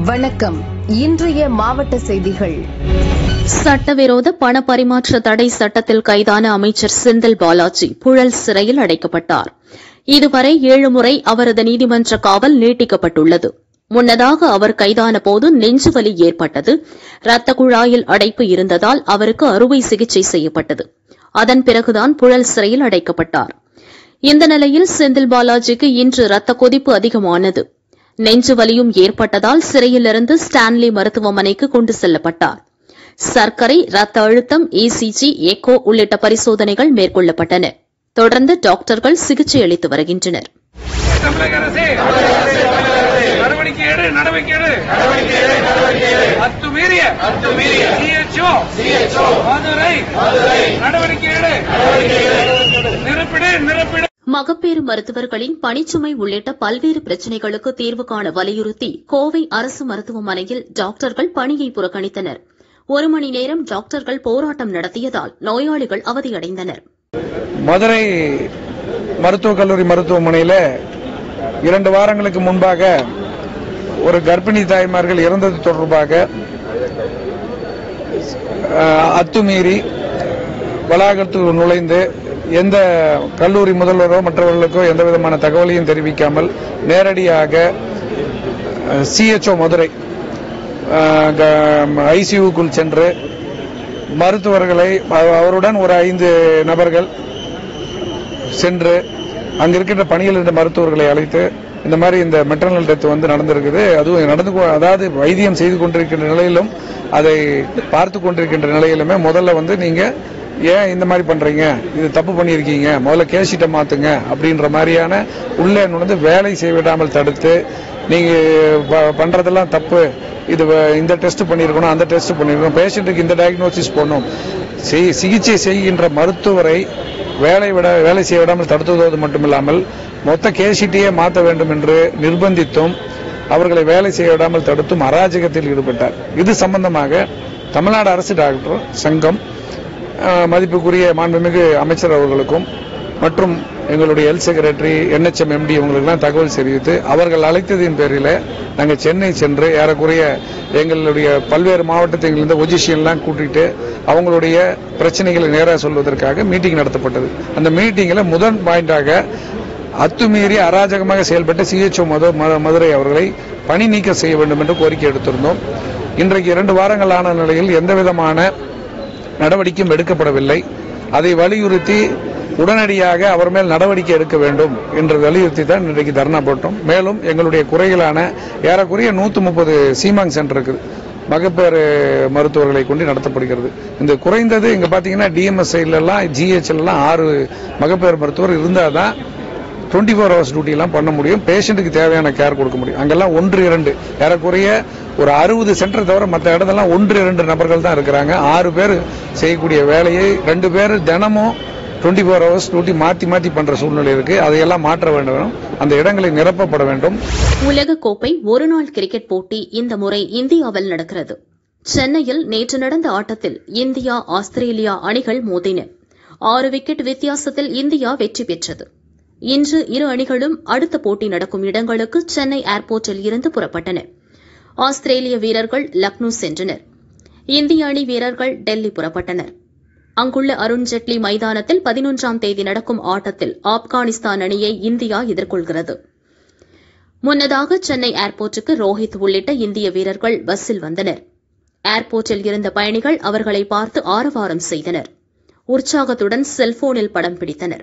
வணக்கம் இன்றைய மாவட்ட செய்திகள் சட்டவிரோத பண பரிமாற்ற தடை சட்டத்தில் கைதான அமைச்சர் செந்தில் பாலாஜி புழல் சிறையில் அடைக்கப்பட்டார் இதுவரை ஏழு முறை அவரது நீதிமன்ற காவல் நீட்டிக்கப்பட்டுள்ளது முன்னதாக அவர் கைதான போது நெஞ்சுவலி ஏற்பட்டது ரத்த குழாயில் அடைப்பு இருந்ததால் அவருக்கு அறுவை சிகிச்சை செய்யப்பட்டது அதன் பிறகுதான் புழல் சிறையில் அடைக்கப்பட்டார் இந்த நிலையில் செந்தில் பாலாஜிக்கு இன்று ரத்த கொதிப்பு அதிகமானது நெஞ்சு வலியும் ஏற்பட்டதால் சிறையிலிருந்து ஸ்டான்லி மருத்துவமனைக்கு கொண்டு செல்லப்பட்டார் சர்க்கரை ரத்த அழுத்தம் இசிஜி எக்கோ உள்ளிட்ட பரிசோதனைகள் மேற்கொள்ளப்பட்டன தொடர்ந்து டாக்டர்கள் சிகிச்சை அளித்து வருகின்றனர் தமிழக அரசே நடவடிக்கை எடு நடவடிக்கை எடு அத்துமீறிய சிஎச்ஓ மதுரை நடவடிக்கை எடு நிரப்பிடு நிரப்பிடு மகப்பேறு மருத்துவர்களின் பணிச்சுமை உள்ளிட்ட பல்வேறு பிரச்சினைகளுக்கு தீர்வு காண வலியுறுத்தி கோவை அரசு மருத்துவமனையில் டாக்டர்கள் பணியை புறக்கணித்தனர் ஒரு மணி நேரம் டாக்டர்கள் போராட்டம் நடத்தியதால் நோயாளிகள் அவதியடைந்தனர் மதுரை மருத்துவக் கல்லூரி மருத்துவமனையில் இரண்டு வாரங்களுக்கு முன்பாக ஒரு கர்ப்பிணி தாய்மார்கள் இறந்தது தொடர்பாக அஹ், அத்துமீறி வளாகத்துக்குள் நுழைந்து எந்த கல்லூரி முதல்வரோ மற்றவர்களுக்கோ எந்த விதமான தகவலையும் தெரிவிக்காமல் நேரடியாக சிஎச்ஓ மதுரை ஐசியூக்குள் சென்று மருத்துவர்களை அவ- அவருடன் ஒரு ஐந்து நபர்கள் சென்று அங்க இருக்கின்ற பணியில் இருந்த மருத்துவர்களை அழைத்து இந்த மாதிரி இந்த மெட்டர்னல் டெத் வந்து நடந்திருக்குது அதுவும் நடந்து கொ- அதாவது வைத்தியம் செய்து கொண்டிருக்கின்ற நிலையிலும் அதை பார்த்து கொண்டிருக்கின்ற நிலையிலுமே முதல்ல வந்து நீங்க ஏன் இந்த மாதிரி பண்றீங்க இது தப்பு பண்ணியிருக்கீங்க முதல்ல கேஷீட்டை மாத்துங்க அப்படின்ற மாதிரியான உள்ளே நுழைந்து வேலை செய்ய விடாமல் தடுத்து நீங்க ப- பண்றதெல்லாம் தப்பு இது வ- இந்த டெஸ்ட் பண்ணிருக்கணும் அந்த டெஸ்ட் பண்ணிருக்கணும் பேஷண்ட்டுக்கு இந்த டயக்னோசிஸ் பண்ணும் செய்- சிகிச்சை செய்கின்ற மருத்துவரை வேலை விட வேலை செய்ய விடாமல் தடுத்துவதோடு மட்டுமில்லாமல் மொத்த கேசிட்டியே மாற்ற வேண்டும் என்று நிர்பந்தித்தும் அவர்களை வேலை செய்ய விடாமல் தடுத்தும் அராஜகத்தில் ஈடுபட்டார் இது சம்பந்தமாக தமிழ்நாடு அரசு டாக்டர் சங்கம் அஹ், மதிப்புக்குரிய மாண்புமிகு அமைச்சர் அவர்களுக்கும் மற்றும் எங்களுடைய ஹெல்த் செக்ரட்டரி என்ஹெச்எம் எம்டி இவங்களுக்கெல்லாம் தகவல் தெரிவித்து அவர்கள் அழைத்ததின் பேரில் நாங்கள் சென்னை சென்று ஏறக்குறைய எங்களுடைய பல்வேறு மாவட்டத்தில் இருந்த ஒஜிஷியன்லாம் கூட்டிட்டு அவங்களுடைய பிரச்சனைகளை நேராக சொல்வதற்காக மீட்டிங் நடத்தப்பட்டது அந்த மீட்டிங்கில் முதல் பாயிண்டாக அத்துமீறி அராஜகமாக செயல்பட்ட சிஎச்ஓ மதுரை அவர்களை பணி நீக்கம் செய்ய வேண்டும் என்று கோரிக்கை எடுத்திருந்தோம் இன்றைக்கு இரண்டு வாரங்கள் ஆன நிலையில் எந்த விதமான நடவடிக்கையும் எடுக்கப்படவில்லை அதை வலியுறுத்தி உடனடியாக அவர் மேல் நடவடிக்கை எடுக்க வேண்டும் என்று வலியுறுத்தி தான் இன்றைக்கு தர்ணா போட்டோம் மேலும் எங்களுடைய குறைகளான ஏறக்குறைய நூற்று முப்பது சீமாங் சென்டர் இருக்குது மகப்பேறு மருத்துவர்களை கொண்டு நடத்தப்படுகிறது இந்த குறைந்தது இங்க பாத்தீங்கன்னா டிஎம்எஸ் எல்லாம் ஜிஹெச்ல எல்லாம் ஆறு மகப்பேறு மருத்துவர் இருந்தாதான் டுவெண்ட்டி ஃபோர் ஹவர்ஸ் டியூட்டி எல்லாம் பண்ண முடியும் பேஷண்ட்டுக்கு தேவையான கேர் கொடுக்க முடியும் அங்கெல்லாம் ஒன்று இரண்டு ஏறக்குறைய ஒரு அறுபது சென்டர் தவிர மற்ற இடத்தெல்லாம் ஒன்று இரண்டு நபர்கள் தான் இருக்கிறாங்க ஆறு பேர் செய்யக்கூடிய வேலையை ரெண்டு பேர் தினமும் டுவெண்ட்டி ஃபோர் ஹவர்ஸ் டியூட்டி மாத்தி மாத்தி பண்ற சூழ்நிலை இருக்கு அதையெல்லாம் மாற்ற வேண்டும் அந்த இடங்களை நிரப்பப்பட வேண்டும் உலகக்கோப்பை ஒருநாள் கிரிக்கெட் போட்டி இந்த முறை இந்தியாவில் நடக்கிறது சென்னையில் நேற்று நடந்த ஆட்டத்தில் இந்தியா ஆஸ்திரேலியா அணிகள் மோதின ஆறு விக்கெட் வித்தியாசத்தில் இந்தியா வெற்றி பெற்றது இன்று இரு அணிகளும் அடுத்த போட்டி நடக்கும் இடங்களுக்கு சென்னை ஏர்போர்ட்டில் இருந்து புறப்பட்டன ஆஸ்திரேலிய வீரர்கள் லக்னோ சென்றனர் இந்திய அணி வீரர்கள் டெல்லி புறப்பட்டனர் அங்குள்ள அருண் ஜெட்லி மைதானத்தில் பதினொன்றாம் தேதி நடக்கும் ஆட்டத்தில் ஆப்கானிஸ்தான் அணியை இந்தியா எதிர்கொள்கிறது முன்னதாக சென்னை ஏர்போர்ட்டுக்கு ரோஹித் உள்ளிட்ட இந்திய வீரர்கள் பஸ்ஸில் வந்தனர் ஏர்போர்ட்டில் இருந்த பயணிகள் அவர்களை பார்த்து ஆரவாரம் செய்தனர் உற்சாகத்துடன் செல்போனில் படம் பிடித்தனர்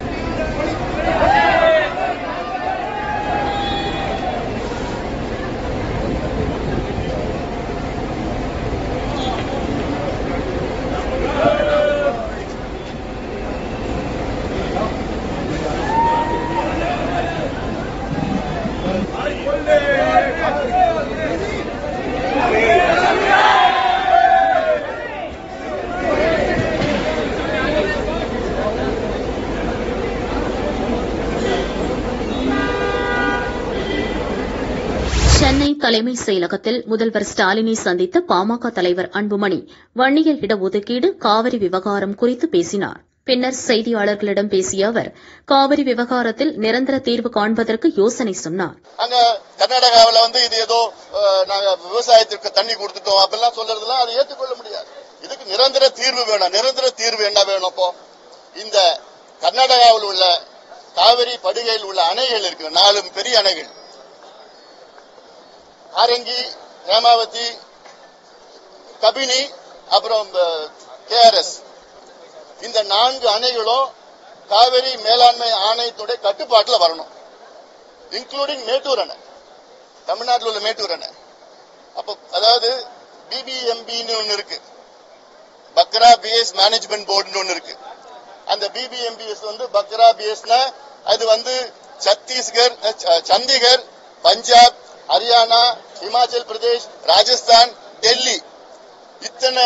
சென்னை தலைமைச் செயலகத்தில் முதல்வர் ஸ்டாலினை சந்தித்த பாமக தலைவர் அன்புமணி வன்னியர் இடஒதுக்கீடு காவிரி விவகாரம் குறித்து பேசினார் பின்னர் செய்தியாளர்களிடம் பேசிய அவர் காவிரி விவகாரத்தில் நிரந்தர தீர்வு காண்பதற்கு யோசனை சொன்னார் அங்க கர்நாடகாவுல வந்து இது ஏதோ அஹ், நாங்க விவசாயத்திற்கு தண்ணி கொடுத்துட்டோம் அப்படிலாம் சொல்றதெல்லாம் அதை ஏற்றுக்கொள்ள முடியாது இதுக்கு நிரந்தர தீர்வு வேணும் நிரந்தர தீர்வு என்ன வேணும் இப்போ இந்த கர்நாடகாவில் உள்ள காவிரி படுகையில் உள்ள அணைகள் இருக்கு நாலு பெரிய அணைகள் ஆரங்கி ஹேமாவதி கபினி அப்புறம் கேஆர்எஸ் இந்த நான்கு அணைகளும் காவிரி மேலாண்மை ஆணையத்துடைய கட்டுப்பாட்டில் வரணும் இன்க்ளூடிங் மேட்டூர் அணை தமிழ்நாட்டில் உள்ள மேட்டூர் அணை அப்போ அதாவது பிபிஎம்பின்னு ஒன்று இருக்கு பக்ரா பிஎஸ் மேனேஜ்மெண்ட் போர்டுன்னு ஒன்று இருக்கு அந்த பிபிஎம்பிஎஸ் வந்து பக்ரா பிஎஸ்னா அது வந்து சத்தீஸ்கர் அஹ், ச- சண்டிகர் பஞ்சாப் ஹரியானா இமாச்சல் பிரதேஷ் ராஜஸ்தான் டெல்லி இத்தனை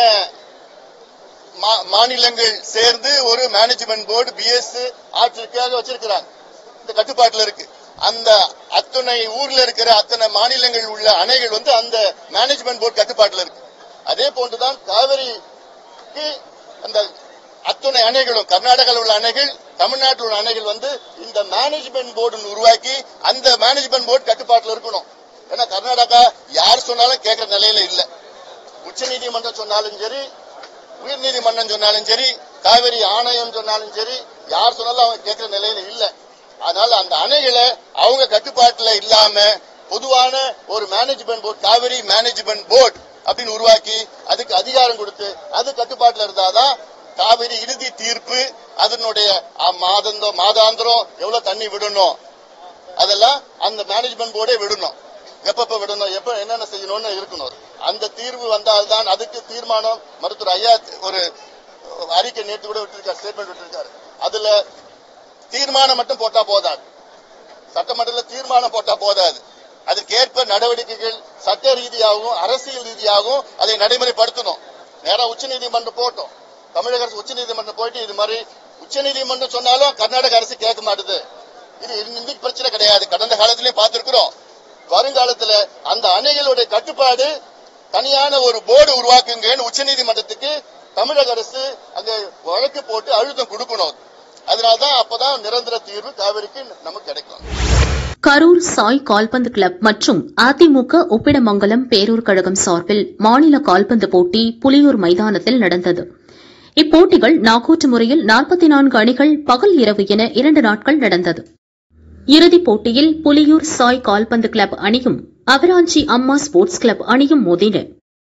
மா- மாநிலங்கள் சேர்ந்து ஒரு மேனேஜ்மெண்ட் போர்டு பிஎஸ் ஆட்சிக்காக வச்சிருக்கிறாங்க இந்த கட்டுப்பாட்டுல இருக்கு அந்த அத்தனை ஊர்ல இருக்கிற அத்தனை மாநிலங்கள் உள்ள அணைகள் வந்து அந்த மேனேஜ்மெண்ட் போர்டு கட்டுப்பாட்டுல இருக்கு அதே போன்றுதான் காவிரிக்கு அந்த அத்துணை அணைகளும் கர்நாடகாவில் உள்ள அணைகள் தமிழ்நாட்டில் உள்ள அணைகள் வந்து இந்த மேனேஜ்மெண்ட் போர்டு உருவாக்கி அந்த மேனேஜ்மெண்ட் போர்டு கட்டுப்பாட்டுல இருக்கணும் ஏன்னா கர்நாடகா யார் சொன்னாலும் கேட்கிற நிலையில இல்ல உச்சநீதிமன்றம் சொன்னாலும் சரி உயர்நீதிமன்றம் சொன்னாலும் சரி காவிரி ஆணையம் சொன்னாலும் சரி யார் சொன்னாலும் அவங்க கேட்கிற நிலையில இல்ல அதனால அந்த அணைகளை அவங்க கட்டுப்பாட்டுல இல்லாம பொதுவான ஒரு management board Cauvery management board அப்படின்னு உருவாக்கி அதுக்கு அதிகாரம் கொடுத்து அது கட்டுப்பாட்டுல இருந்தாதான் காவிரி இறுதி தீர்ப்பு அதனுடைய அ, மாதந்தோ மாதாந்திரம் எவ்வளவு தண்ணி விடணும் அதெல்லாம் அந்த மேனேஜ்மெண்ட் போர்டே விடணும் எப்பப்ப விடணும் எப்ப என்னென்ன செய்யணும்னு இருக்கணும் அந்த தீர்வு வந்தால்தான் அதுக்கு தீர்மானம் மருத்துவர் ஐயா ஒரு அறிக்கை நேற்று கூட விட்டிருக்காரு ஸ்டேட்மெண்ட் விட்டிருக்காரு அதுல தீர்மானம் மட்டும் போட்டா போதாது சட்டமன்றத்தில் தீர்மானம் போட்டா போதாது அதற்கேற்ப நடவடிக்கைகள் சட்ட ரீதியாகவும் அரசியல் ரீதியாகவும் அதை நடைமுறைப்படுத்தணும் நேரா உச்சநீதிமன்றம் போட்டோம் தமிழக அரசு உச்சநீதிமன்றம் போயிட்டு இது மாதிரி உச்சநீதிமன்றம் சொன்னாலும் கர்நாடக அரசு கேட்க மாட்டுது இது இன்னைக்கு பிரச்சனை கிடையாது கடந்த காலத்திலயும் பார்த்திருக்கிறோம் வருங்காலத்துல அந்த அணைகளுடைய கட்டுப்பாடு தனியான ஒரு போர்டு உருவாக்குங்கன்னு உச்சநீதிமன்றத்துக்கு தமிழக அரசு அங்க வழக்கு போட்டு அழுத்தம் கொடுக்கணும் அதனால்தான் அப்பதான் நிரந்தர தீர்வு காவிரிக்கு நமக்கு கிடைக்கும் கரூர் சாய் கால்பந்து கிளப் மற்றும் அதிமுக ஒப்பிடமங்கலம் பேரூர் கழகம் சார்பில் மாநில கால்பந்து போட்டி புலியூர் மைதானத்தில் நடந்தது இப்போட்டிகள் நாக்கூற்று முறையில் 44 நான்கு அணிகள் பகல் இரவு என இரண்டு நாட்கள் நடந்தது இறுதிப் போட்டியில் புலியூர் சாய் கால்பந்து கிளப் அணியும் அவராஞ்சி அம்மா ஸ்போர்ட்ஸ் கிளப் அணியும் மோதின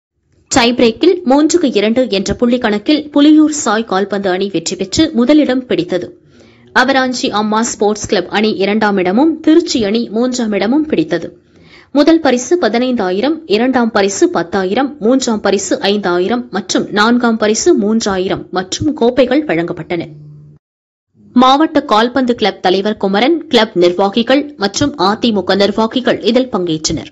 டை பிரேக்கில் மூன்றுக்கு இரண்டு என்ற புள்ளி கணக்கில் புலியூர் சாய் கால்பந்து அணி வெற்றி பெற்று முதலிடம் பிடித்தது அவராஞ்சி அம்மா ஸ்போர்ட்ஸ் கிளப் அணி இரண்டாம் இடமும் திருச்சி அணி மூன்றாம் இடமும் பிடித்தது முதல் பரிசு பதினைந்தாயிரம் இரண்டாம் பரிசு பத்தாயிரம் மூன்றாம் பரிசு ஐந்தாயிரம் மற்றும் நான்காம் பரிசு மூன்றாயிரம் மற்றும் கோப்பைகள் வழங்கப்பட்டன மாவட்ட கால்பந்து கிளப் தலைவர் குமரன் கிளப் நிர்வாகிகள் மற்றும் அதிமுக நிர்வாகிகள் இதில் பங்கேற்றனர்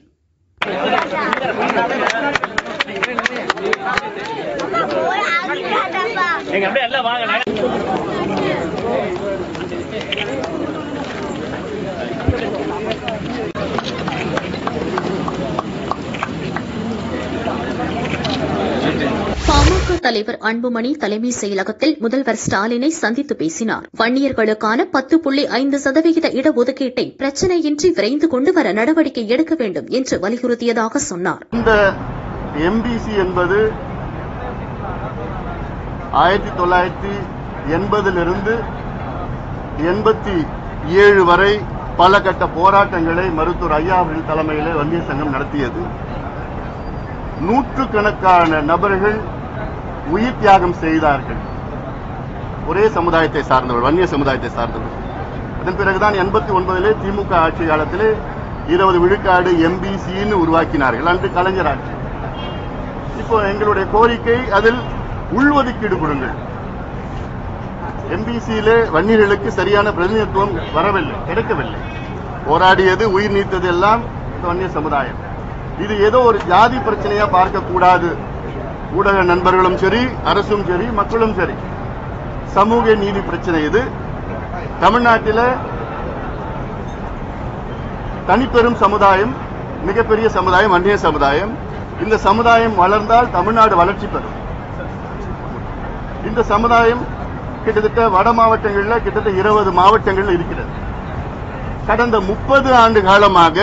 பாமக தலைவர் அன்புமணி தலைமை செயலகத்தில் முதல்வர் ஸ்டாலினை சந்தித்து பேசினார் வன்னியர்களுக்கான பத்து புள்ளி ஐந்து சதவிகித இடஒதுக்கீட்டை பிரச்சினையின்றி விரைந்து கொண்டுவர நடவடிக்கை எடுக்க வேண்டும் என்று வலியுறுத்தியதாக சொன்னார் இந்த எம்பிசி என்பது ஆயிரத்தி தொள்ளாயிரத்தி எண்பதிலிருந்து எண்பத்தி ஏழு வரை பல கட்ட போராட்டங்களை மருத்துவர் ஐயா அவர்கள் தலைமையிலே வன்னிய சங்கம் நடத்தியது நூற்றுக்கணக்கான நபர்கள் உயிர் தியாகம் செய்தார்கள் ஒரே சமுதாயத்தை சார்ந்தவர் வன்னிய சமுதாயத்தை சார்ந்தவர் அதன் பிறகுதான் எண்பத்தி ஒன்பதிலே திமுக ஆட்சி காலத்திலே இருபது விழுக்காடு எம்பிசின்னு உருவாக்கினார்கள் அன்று கலைஞர் ஆட்சி இப்போ எங்களுடைய கோரிக்கை அதில் உள்ஒதுக்கீடு கொடுங்கள் எம்பிசியிலே வன்னியர்களுக்கு சரியான பிரதிநிதித்துவம் வரவில்லை கிடைக்கவில்லை போராடியது உயிர் நீத்தது எல்லாம் இந்த வன்னிய சமுதாயம் இது ஏதோ ஒரு ஜாதி பிரச்சனையா பார்க்க கூடாது ஊடக நண்பர்களும் சரி அரசும் சரி மக்களும் சரி சமூக நீதி பிரச்சனை இது தமிழ்நாட்டில தனிப்பெரும் சமுதாயம் மிகப்பெரிய சமுதாயம் அந்நிய சமுதாயம் இந்த சமுதாயம் வளர்ந்தால் தமிழ்நாடு வளர்ச்சி பெறும் இந்த சமுதாயம் கிட்டத்தட்ட வட மாவட்டங்கள்ல கிட்டத்தட்ட இருபது மாவட்டங்கள் இருக்கிறது கடந்த முப்பது ஆண்டு காலமாக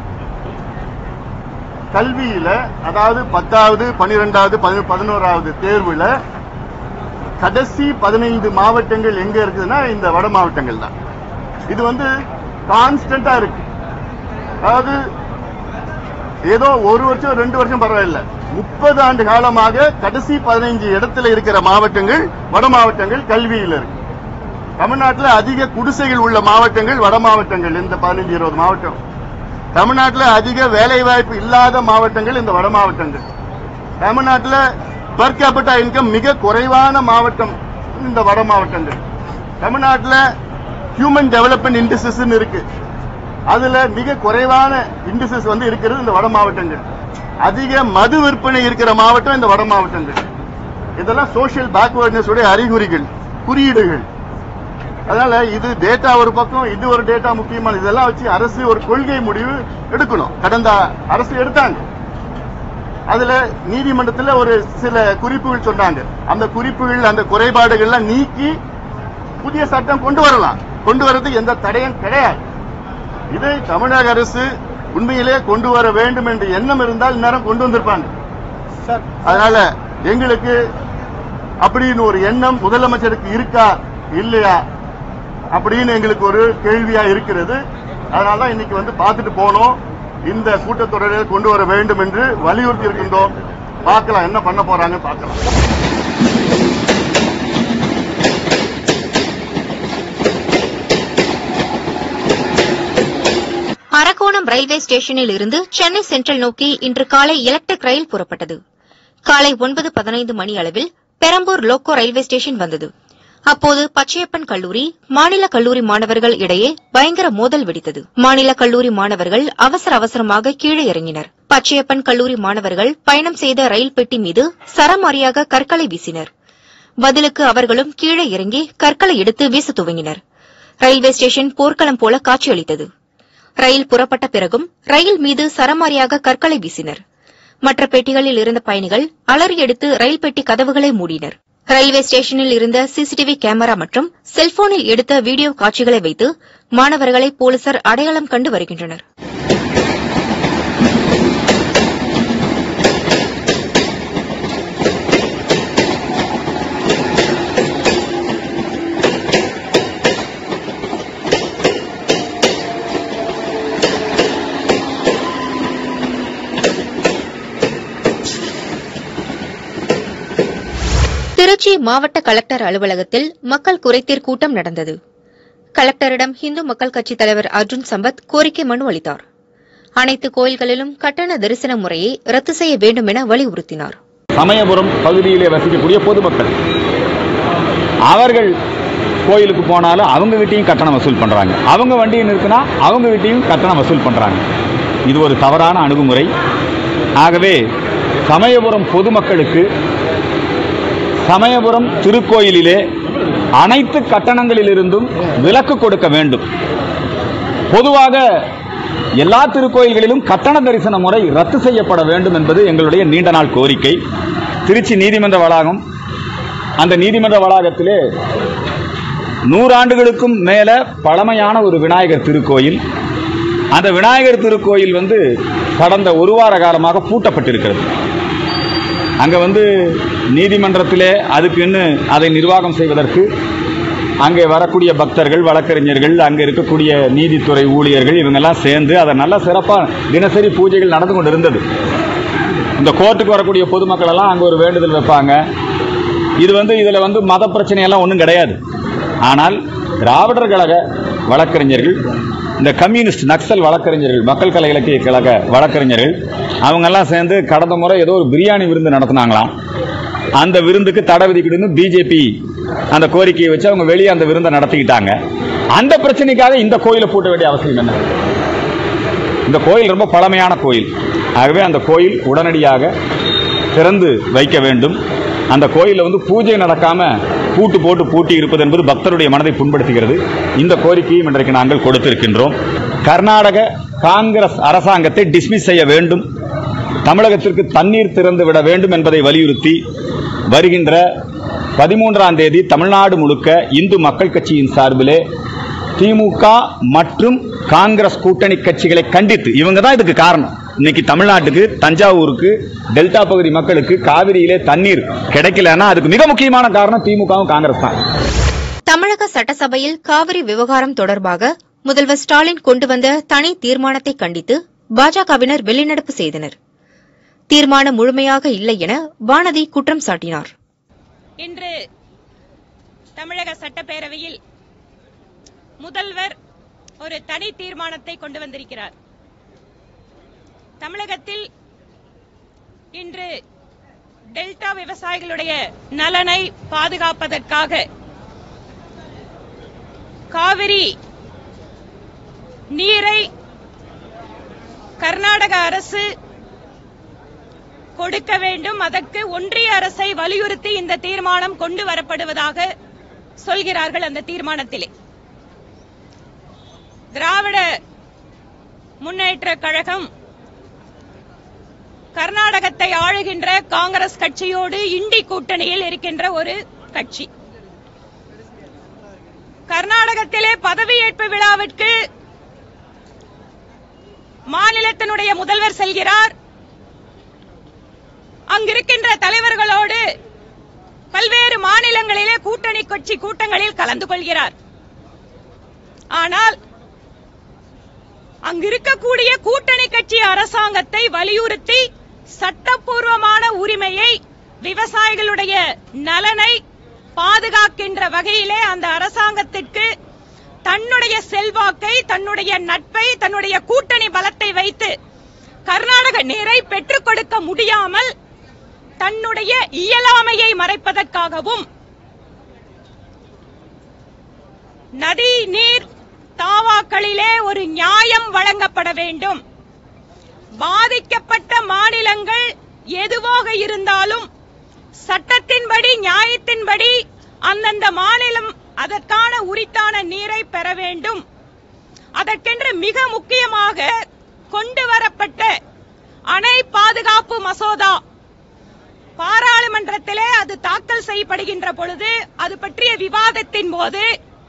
கல்வியில அதாவது பத்தாவது பனிரெண்டாவது பதினோராவது தேர்வுல கடைசி பதினைந்து மாவட்டங்கள் எங்க இருக்குதுன்னா இந்த வட மாவட்டங்கள் தான் இது வந்து கான்ஸ்டன்டா இருக்கு அதாவது ஏதோ ஒரு வருஷம் ரெண்டு வருஷம் பரவாயில்ல முப்பது ஆண்டு காலமாக கடைசி பதினைஞ்சு இடத்துல இருக்கிற மாவட்டங்கள் வட மாவட்டங்கள் கல்வியில் இருக்கு தமிழ்நாட்டில் அதிக குடிசைகள் உள்ள மாவட்டங்கள் வட மாவட்டங்கள் இந்த பதினஞ்சு இருபது மாவட்டம் தமிழ்நாட்டில் அதிக வேலை வாய்ப்பு இல்லாத மாவட்டங்கள் இந்த வட மாவட்டங்கள் தமிழ்நாட்டில் per capita இன்கம் மிக குறைவான மாவட்டம் இந்த வட மாவட்டங்கள் தமிழ்நாட்டில் ஹியூமன் டெவலப்மெண்ட் இண்டஸ்ட்ரிஸ் இருக்கு அதுல மிக குறைவான இண்டஸ்ட்ரிஸ் வந்து இருக்கிறது இந்த வட மாவட்டங்கள் அதிக மது விற்பனை இருக்கிற மாவட்டம் இந்த வட மாவட்டங்கள் இதெல்லாம் சோஷியல் பேக்வர்ட்னஸ் உடைய அறிகுறிகள் குறியீடுகள் அதனால இது டேட்டா ஒரு பக்கம் இது ஒரு டேட்டா முக்கியமான இதெல்லாம் வச்சு அரசு ஒரு கொள்கை முடிவு எடுக்கணும் கடந்த அரசு எடுத்தாங்க அதுல நீதிமன்றத்தில் ஒரு சில குறிப்புகள் சொன்னாங்க அந்த குறிப்புகள் அந்த குறைபாடுகள்லாம் நீக்கி புதிய சட்டம் கொண்டு வரலாம் கொண்டு வரதுக்கு எந்த தடையும் கிடையாது இதை தமிழக அரசு உண்மையிலே கொண்டு வர வேண்டும் என்ற எண்ணம் இருந்தால் இந்நேரம் கொண்டு வந்திருப்பாங்க அதனால எங்களுக்கு அப்படின்னு ஒரு எண்ணம் முதலமைச்சருக்கு இருக்கா இல்லையா அப்படின்னு எங்களுக்கு ஒரு கேள்வியா இருக்கிறது அதனாலதான் இன்னைக்கு வந்து பார்த்துட்டு போனோம் இந்த கூட்டத்தொடரில் கொண்டு வர வேண்டும் என்று வலியுறுத்தி இருக்கின்றோம் பார்க்கலாம் என்ன பண்ண போறாங்க பார்க்கலாம் அரக்கோணம் ரயில்வே ஸ்டேஷனில் இருந்து சென்னை சென்ட்ரல் நோக்கி இன்று காலை எலக்ட்ரிக் ரயில் புறப்பட்டது காலை ஒன்பது பதினைந்து மணி அளவில் பெரம்பூர் லோக்கோ ரயில்வே ஸ்டேஷன் வந்தது அப்போது பச்சையப்பன் கல்லூரி மாநில கல்லூரி மாணவர்கள் இடையே பயங்கர மோதல் வெடித்தது மாநில கல்லூரி மாணவர்கள் அவசர அவசரமாக கீழே இறங்கினர் பச்சையப்பன் கல்லூரி மாணவர்கள் பயணம் செய்த ரயில் பெட்டி மீது சரமாரியாக கற்களை வீசினர் பதிலுக்கு அவர்களும் கீழே இறங்கி கற்களை எடுத்து வீச துவங்கினர் ரயில்வே ஸ்டேஷன் போர்க்களம் போல காட்சியளித்தது ரயில் புறப்பட்ட பிறகும் ரயில் மீது சரமாரியாக கற்களை வீசினர் மற்ற பெட்டிகளில் இருந்த பயணிகள் அலறி எடுத்து ரயில் பெட்டி கதவுகளை மூடினர் ரயில்வே ஸ்டேஷனில் இருந்த சிசிடிவி கேமரா மற்றும் செல்போனில் எடுத்த வீடியோ காட்சிகளை வைத்து மாணவர்களை போலீசார் அடையாளம் கண்டு வருகின்றனர் திருச்சி மாவட்ட கலெக்டர் அலுவலகத்தில் மக்கள் குறைதீர் கூட்டம் நடந்தது கலெக்டரிடம் இந்து மக்கள் கட்சித் தலைவர் அர்ஜுன் சம்பத் கோரிக்கை மனு அளித்தார் அனைத்து கோயில்களிலும் கட்டண தரிசன முறையை ரத்து செய்ய வேண்டும் என வலியுறுத்தினார் சமயபுரம் பகுதியிலே வசிக்கக்கூடிய பொதுமக்கள் அவர்கள் கோயிலுக்கு போனாலும் அவங்க வீட்டையும் கட்டணம் வசூல் பண்றாங்க அவங்க வண்டியை நிறுத்தினா அவங்க வீட்டையும் கட்டணம் வசூல் பண்றாங்க இது ஒரு தவறான அணுகுமுறை ஆகவே சமயபுரம் பொதுமக்களுக்கு சமயபுரம் திருக்கோயிலிலே அனைத்து கட்டணங்களிலிருந்தும் விலக்கு கொடுக்க வேண்டும் பொதுவாக எல்லா திருக்கோயில்களிலும் கட்டண தரிசன முறை ரத்து செய்யப்பட வேண்டும் என்பது எங்களுடைய நீண்ட நாள் கோரிக்கை திருச்சி நீதிமன்ற வளாகம் அந்த நீதிமன்ற வளாகத்திலே நூறாண்டுகளுக்கும் மேல பழமையான ஒரு விநாயகர் திருக்கோயில் அந்த விநாயகர் திருக்கோயில் வந்து கடந்த ஒரு வார காலமாக பூட்டப்பட்டிருக்கிறது அங்க வந்து நீதிமன்றத்திலே அதுக்குன்னு அதை நிர்வாகம் செய்வதற்கு அங்கே வரக்கூடிய பக்தர்கள் வழக்கறிஞர்கள் அங்கே இருக்கக்கூடிய நீதித்துறை ஊழியர்கள் இவங்கெல்லாம் சேர்ந்து அதை நல்ல சிறப்பாக தினசரி பூஜைகள் நடந்து கொண்டு இருந்தது இந்த கோர்ட்டுக்கு வரக்கூடிய பொதுமக்கள் எல்லாம் அங்கே ஒரு வேண்டுதல் வைப்பாங்க இது வந்து இதில் வந்து மத பிரச்சனையெல்லாம் ஒன்றும் கிடையாது ஆனால் திராவிடர் கழக வழக்கறிஞர்கள் இந்த கம்யூனிஸ்ட் நக்சல் வழக்கறிஞர்கள் மக்கள் கலை இலக்கிய கழக வழக்கறிஞர்கள் அவங்கெல்லாம் சேர்ந்து கடந்த முறை ஏதோ ஒரு பிரியாணி விருந்து நடத்தினாங்களாம் அந்த விருந்துக்கு தடை விதிக்கணும்னு பிஜேபி அந்த கோரிக்கையை வச்சு அவங்க வெளியே அந்த விருந்தை நடத்திக்கிட்டாங்க அந்த பிரச்சனைக்காக இந்த கோயிலை பூட்ட வேண்டிய அவசியம் என்ன இந்த கோயில் ரொம்ப பழமையான கோயில் ஆகவே அந்த கோயில் உடனடியாக திறந்து வைக்க வேண்டும் அந்த கோயிலில் வந்து பூஜை நடக்காம பூட்டு போட்டு பூட்டி இருப்பது என்பது பக்தருடைய மனதை புண்படுத்துகிறது இந்த கோரிக்கையும் இன்றைக்கு நாங்கள் கொடுத்திருக்கின்றோம் கர்நாடக காங்கிரஸ் அரசாங்கத்தை டிஸ்மிஸ் செய்ய வேண்டும் தமிழகத்திற்கு தண்ணீர் திறந்து விட வேண்டும் என்பதை வலியுறுத்தி வருகின்ற பதிமூன்றாம் தேதி தமிழ்நாடு முழுக்க இந்து மக்கள் கட்சியின் சார்பிலே திமுக மற்றும் காங்கிரஸ் கூட்டணி கட்சிகளை கண்டித்து இவங்க தான் இதுக்கு காரணம் இன்னைக்கு தமிழ்நாட்டுக்கு தஞ்சாவூருக்கு டெல்டா பகுதி மக்களுக்கு காவிரியிலே தண்ணீர் கிடைக்கலன்னா அதுக்கு மிக முக்கியமான காரணம் திமுகவும் காங்கிரஸ் தான் தமிழக சட்டசபையில் காவிரி விவகாரம் தொடர்பாக முதல்வர் ஸ்டாலின் கொண்டு வந்த தனி தீர்மானத்தை கண்டித்து பாஜகவினர் வெளிநடப்பு செய்தனர் தீர்மானம் முழுமையாக இல்லை என வானதி குற்றம் சாட்டினார் இன்று தமிழக சட்டப்பேரவையில் முதல்வர் ஒரு தனி தீர்மானத்தை கொண்டு வந்திருக்கிறார் தமிழகத்தில் இன்று டெல்டா விவசாயிகளுடைய நலனை பாதுகாப்பதற்காக காவிரி நீரை கர்நாடக அரசு கொடுக்க வேண்டும் அதற்கு ஒன்றிய அரசை வலியுறுத்தி இந்த தீர்மானம் கொண்டு வரப்படுவதாக சொல்கிறார்கள் அந்த தீர்மானத்திலே திராவிட முன்னேற்ற கழகம் கர்நாடகத்தை ஆளுகின்ற காங்கிரஸ் கட்சியோடு இண்டி கூட்டணியில் இருக்கின்ற ஒரு கட்சி கர்நாடகத்திலே பதவியேற்பு விழாவிற்கு மாநிலத்தினுடைய முதல்வர் செல்கிறார் அங்கிருக்கின்ற தலைவர்களோடு பல்வேறு மாநிலங்களிலே கூட்டணி கட்சி கூட்டங்களில் கலந்து கொள்கிறார் ஆனால் அங்கிருக்கக்கூடிய கூட்டணி கட்சி அரசாங்கத்தை வலியுறுத்தி சட்டப்பூர்வமான உரிமையை விவசாயிகளுடைய நலனை பாதுகாக்கின்ற வகையிலே அந்த அரசாங்கத்திற்கு தன்னுடைய செல்வாக்கை தன்னுடைய நட்பை தன்னுடைய கூட்டணி பலத்தை வைத்து கர்நாடக நீரை பெற்றுக் கொடுக்க முடியாமல் தன்னுடைய இயலாமையை மறைப்பதற்காகவும் நதி நீர் தாவாக்களிலே ஒரு நியாயம் வழங்கப்பட வேண்டும் பாதிக்கப்பட்ட மாநிலங்கள் எதுவாக இருந்தாலும் சட்டத்தின்படி நியாயத்தின்படி அந்தந்த மாநிலம் அதற்கான உரித்தான நீரை பெற வேண்டும் அதற்கென்று மிக முக்கியமாக கொண்டு வரப்பட்ட அணை பாதுகாப்பு மசோதா பாராளுமன்றத்திலே அது தாக்கல் செய்யப்படுகின்ற பொழுது அது பற்றிய விவாதத்தின் போது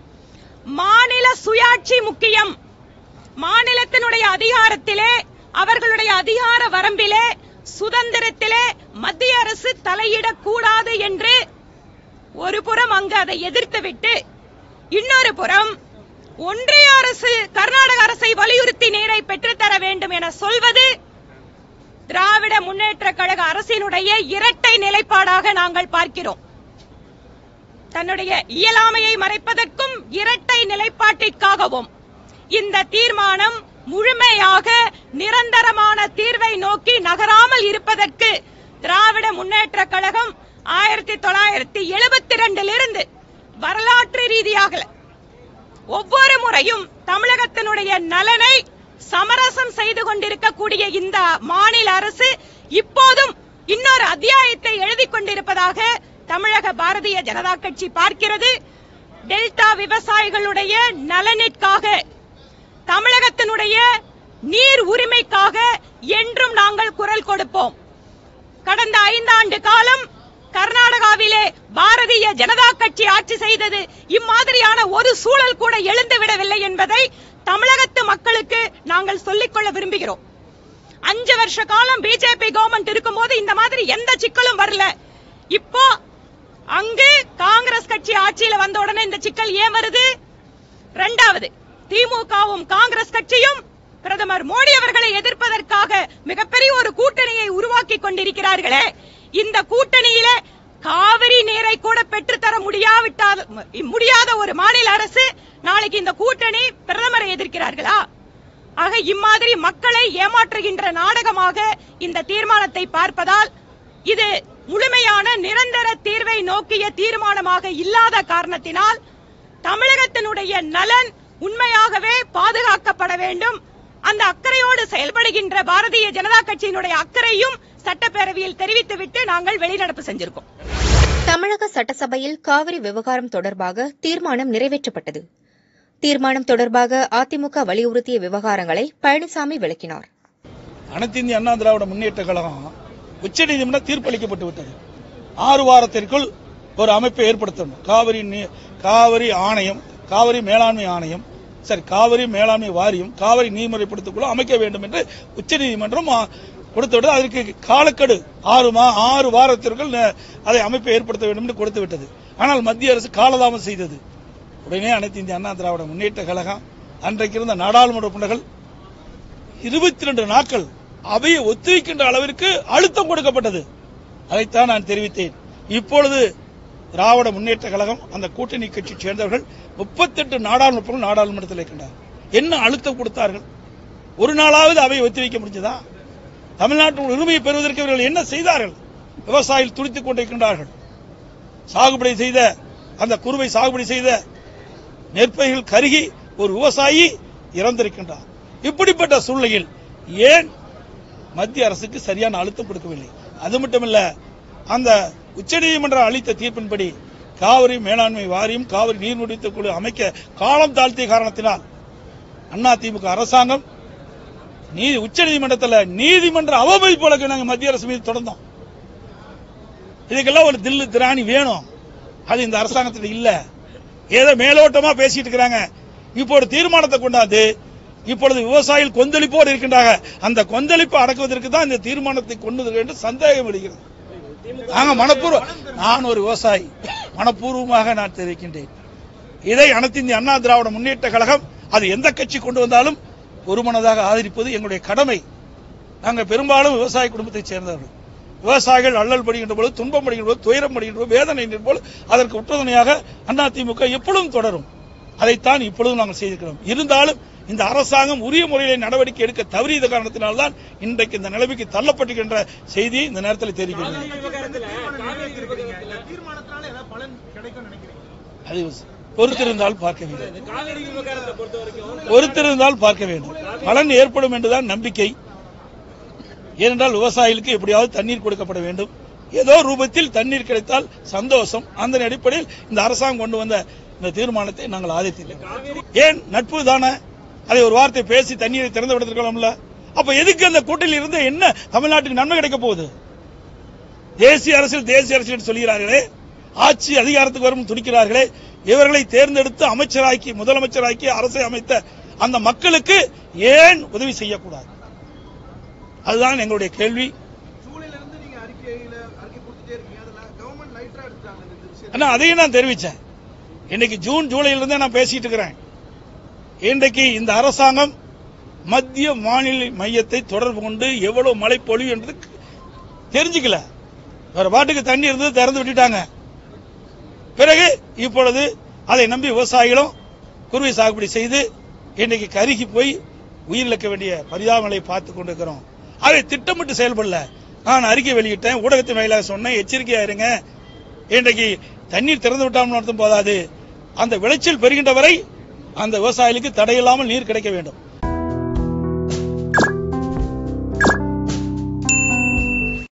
மாநில சுயாட்சி முக்கியம் மாநிலத்தினுடைய அதிகாரத்திலே அவர்களுடைய அதிகார வரம்பிலே சுதந்திரத்திலே மத்திய அரசு தலையிடக்கூடாது என்று ஒரு புறம் அங்கு அதை எதிர்த்துவிட்டு இன்னொரு புறம் ஒன்றிய அரசு கர்நாடக அரசை வலியுறுத்தி நீரை பெற்றுத்தர வேண்டும் என சொல்வது திராவிட முன்னேற்ற கழக அரசினுடைய இரட்டை நிலைப்பாடாக நாங்கள் பார்க்கிறோம் தன்னுடைய இயலாமையை மறைப்பதற்கும் இரட்டை நிலைப்பாட்டிற்காகவும் இந்த தீர்மானம் முழுமையாக நிரந்தரமான தீர்வை நோக்கி நகராமல் இருப்பதற்கு திராவிட முன்னேற்ற கழகம் ஆயிரத்தி தொள்ளாயிரத்தி எழுபத்தி ரெண்டிலிருந்து வரலாற்று ரீதியாக ஒவ்வொரு முறையும் தமிழகத்தினுடைய நலனை சமரசம் செய்து கொண்டிருக்கக்கூடிய இந்த மாநில அரசு இப்போதும் இன்னொரு அத்தியாயத்தை எழுதி கொண்டிருப்பதாக தமிழக பாரதிய ஜனதா கட்சி பார்க்கிறது டெல்டா விவசாயிகளுடைய நலனிற்காக தமிழகத்தினுடைய நீர் உரிமைக்காக என்றும் நாங்கள் குரல் கொடுப்போம் கடந்த ஐந்தாண்டு காலம் கர்நாடகாவிலே பாரதிய ஜனதா கட்சி ஆட்சி செய்தது இம்மாதிரியான ஒரு சூழல் கூட எழுந்துவிடவில்லை என்பதை தமிழகத்து மக்களுக்கு நாங்கள் சொல்லிக்கொள்ள விரும்புகிறோம் அஞ்சு வருஷ காலம் பிஜேபி கவர்மெண்ட் இருக்கும்போது இந்த மாதிரி எந்த சிக்கலும் வரல இப்போ அங்கு காங்கிரஸ் கட்சி ஆட்சியில வந்த உடனே இந்த சிக்கல் ஏன் வருது இரண்டாவது திமுகவும் காங்கிரஸ் கட்சியும் பிரதமர் மோடி அவர்களை எதிர்ப்பதற்காக மிகப்பெரிய ஒரு கூட்டணியை உருவாக்கி கொண்டிருக்கிறார்களே இந்த கூட்டணியில காவிரி நீரை கூட பெற்றுத்தர முடியாவிட்டால் முடியாத ஒரு மாநில அரசு நாளைக்கு இந்த கூட்டணி பிரதமரை எதிர்க்கிறார்களா ஆக இம்மாதிரி மக்களை ஏமாற்றுகின்ற நாடகமாக இந்த தீர்மானத்தை பார்ப்பதால் இது முழுமையான நிரந்தர தீர்வை நோக்கிய தீர்மானமாக இல்லாத காரணத்தினால் தமிழகத்தினுடைய நலன் உண்மையாகவே பாதுகாக்கப்பட வேண்டும் அந்த அக்கறையோடு செயல்படுகின்ற பாரதிய ஜனதா கட்சியினுடைய அக்கறையும் சட்டப்பேரவையில் தெரிவித்துவிட்டு நாங்கள் வெளிநடப்பு செஞ்சிருக்கோம் தமிழக சட்டசபையில் காவிரி விவகாரம் தொடர்பாக தீர்மானம் நிறைவேற்றப்பட்டது தீர்மானம் தொடர்பாக அதிமுக வலியுறுத்திய விவகாரங்களை பழனிசாமி விளக்கினார் அனைத்து இந்திய அண்ணா திராவிட முன்னேற்ற கழகம் உச்சநீதிமன்ற தீர்ப்பளிக்கப்பட்டு விட்டது ஆறு வாரத்திற்குள் ஒரு அமைப்பை ஏற்படுத்தணும் காவிரி நீ- காவிரி ஆணையம் காவிரி மேலாண்மை ஆணையம் சரி காவிரி மேலாண்மை வாரியம் காவிரி நீர்முறைப்படுத்திக்குள்ள அமைக்க வேண்டும் என்று உச்சநீதிமன்றம் ஆ, கொடுத்து விட்டது அதற்கு காலக்கெடு ஆறு மா ஆறு வாரத்திற்குள் ந- அதை அமைப்பை ஏற்படுத்த வேண்டும் என்று கொடுத்து விட்டது ஆனால் மத்திய அரசு காலதாமம் செய்தது உடனே அனைத்து இந்திய அண்ணா திராவிட முன்னேற்ற கழகம் அன்றைக்கு இருந்த நாடாளுமன்ற உறுப்பினர்கள் இருபத்தி ரெண்டு நாட்கள் அவையை ஒத்திவைக்கின்ற அளவிற்கு அழுத்தம் கொடுக்கப்பட்டது அதைத்தான் நான் தெரிவித்தேன் இப்பொழுது திராவிட முன்னேற்ற கழகம் அந்த கூட்டணி கட்சி சேர்ந்தவர்கள் முப்பத்தெட்டு நாடாளுமன்ற நாடாளுமன்றத்தில் இருக்கின்றார் என்ன அழுத்தம் கொடுத்தார்கள் ஒரு நாளாவது அவையை ஒத்திவைக்க முடிஞ்சதா தமிழ்நாட்டின் உரிமையை பெறுவதற்கு இவர்கள் என்ன செய்தார்கள் விவசாயிகள் துடித்துக் கொண்டிருக்கின்றார்கள் சாகுபடி செய்த அந்த குறுவை சாகுபடி செய்த நெற்பயிர்கள் கருகி ஒரு விவசாயி இறந்திருக்கின்றார் இப்படிப்பட்ட சூழ்நிலையில் ஏன் மத்திய அரசுக்கு சரியான அழுத்தம் கொடுக்கவில்லை அது மட்டுமல்ல அந்த உச்சநீதிமன்றம் அளித்த தீர்ப்பின்படி காவிரி மேலாண்மை வாரியம் காவிரி நீர்முடித்த குழு அமைக்க காலம் தாழ்த்திய காரணத்தினால் அதிமுக அரசாங்கம் நீதி உச்சநீதிமன்றத்தில் நீதிமன்ற அவமதிப்பு வழக்கு நாங்கள் மத்திய அரசு மீது தொடர்ந்தோம் இதுக்கெல்லாம் ஒரு தில்லு திராணி வேணும் அது இந்த அரசாங்கத்தில் இல்ல ஏதோ மேலோட்டமா பேசிட்டு இருக்கிறாங்க இப்போ ஒரு தீர்மானத்தை கொண்டாந்து இப்பொழுது விவசாயிகள் கொந்தளிப்போடு இருக்கின்றாங்க அந்த கொந்தளிப்பு அடக்குவதற்கு தான் இந்த தீர்மானத்தை கொண்டு வந்திருக்கிறது என்று சந்தேகம் வருகிறது நாங்க மனப்பூர்வ நான் ஒரு விவசாயி மனப்பூர்வமாக நான் தெரிவிக்கின்றேன் இதை அனைத்து இந்திய அண்ணா திராவிட முன்னேற்ற கழகம் அது எந்த கட்சி கொண்டு வந்தாலும் ஒருமனதாக ஆதரிப்பது எங்களுடைய கடமை நாங்கள் பெரும்பாலும் விவசாய குடும்பத்தைச் சேர்ந்தவர்கள் விவசாயிகள் அல்லல் படுகின்ற பொழுது துன்பம் படுகின்ற போது துயரம் படுகின்ற போது வேதனை என்கின்ற போது அதற்கு உற்றுதுணையாக அதிமுக எப்பொழுதும் தொடரும் அதைத்தான் இப்பொழுதும் நாங்கள் செய்திருக்கிறோம் இருந்தாலும் இந்த அரசாங்கம் உரிய முறையிலே நடவடிக்கை எடுக்க தவறியத காரணத்தினால்தான் இன்றைக்கு இந்த நிலைமைக்கு தள்ளப்பட்டுகின்ற செய்தியை இந்த நேரத்தில் தெரிவிக்கிறேன் அது பொறுத்திருந்தால் பார்க்க வேண்டும் பொறுத்திருந்தால் பார்க்க வேண்டும் பலன் ஏற்படும் என்றுதான் நம்பிக்கை ஏனென்றால் விவசாயிகளுக்கு எப்படியாவது தண்ணீர் கொடுக்கப்பட வேண்டும் ஏதோ ரூபத்தில் தண்ணீர் கிடைத்தால் சந்தோஷம் அந்த அடிப்படையில் இந்த அரசாங்கம் கொண்டு வந்த இந்த தீர்மானத்தை நாங்கள் ஆதரித்திருக்கிறோம் ஏன் நட்பு தானே அதை ஒரு வார்த்தை பேசி தண்ணீரை திறந்து விடுத்திருக்கலாம்ல அப்ப எதுக்கு அந்த கூட்டணியில் இருந்து என்ன தமிழ்நாட்டுக்கு நன்மை கிடைக்க போகுது தேசிய அரசியல் தேசிய அரசியல் என்று சொல்கிறார்களே ஆட்சி அதிகாரத்துக்கு வரும் துடிக்கிறார்களே இவர்களை தேர்ந்தெடுத்து அமைச்சராக்கி முதலமைச்சராக்கி அரசை அமைத்த அந்த மக்களுக்கு ஏன் உதவி செய்யக்கூடாது அதுதான் எங்களுடைய கேள்வி ஆனா அதையும் நான் தெரிவிச்சேன் இன்னைக்கு ஜூன் ஜூலைல இருந்தே நான் பேசிட்டு இருக்கிறேன் இன்றைக்கு இந்த அரசாங்கம் மத்திய மாநில மையத்தை தொடர்பு கொண்டு எவ்வளவு மழை பொழியும் என்று தெரிஞ்சுக்கல வேற பாட்டுக்கு தண்ணி இருந்தது திறந்து விட்டுட்டாங்க பிறகு இப்பொழுது அதை நம்பி விவசாயிகளும் குருவை சாகுபடி செய்து இன்னைக்கு கருகி போய் உயிரிழக்க வேண்டிய பரிதாபங்களை பார்த்துக் கொண்டிருக்கிறோம் அதை திட்டமிட்டு செயல்படல நான் அறிக்கை வெளியிட்டேன் ஊடகத்தின் வாயிலாக சொன்னேன் எச்சரிக்கையா இருங்க இன்றைக்கு தண்ணீர் திறந்து விட்டாமல் நடத்தும் போதாது அந்த விளைச்சல் பெறுகின்ற வரை அந்த விவசாயிகளுக்கு தடையில்லாமல் நீர் கிடைக்க வேண்டும்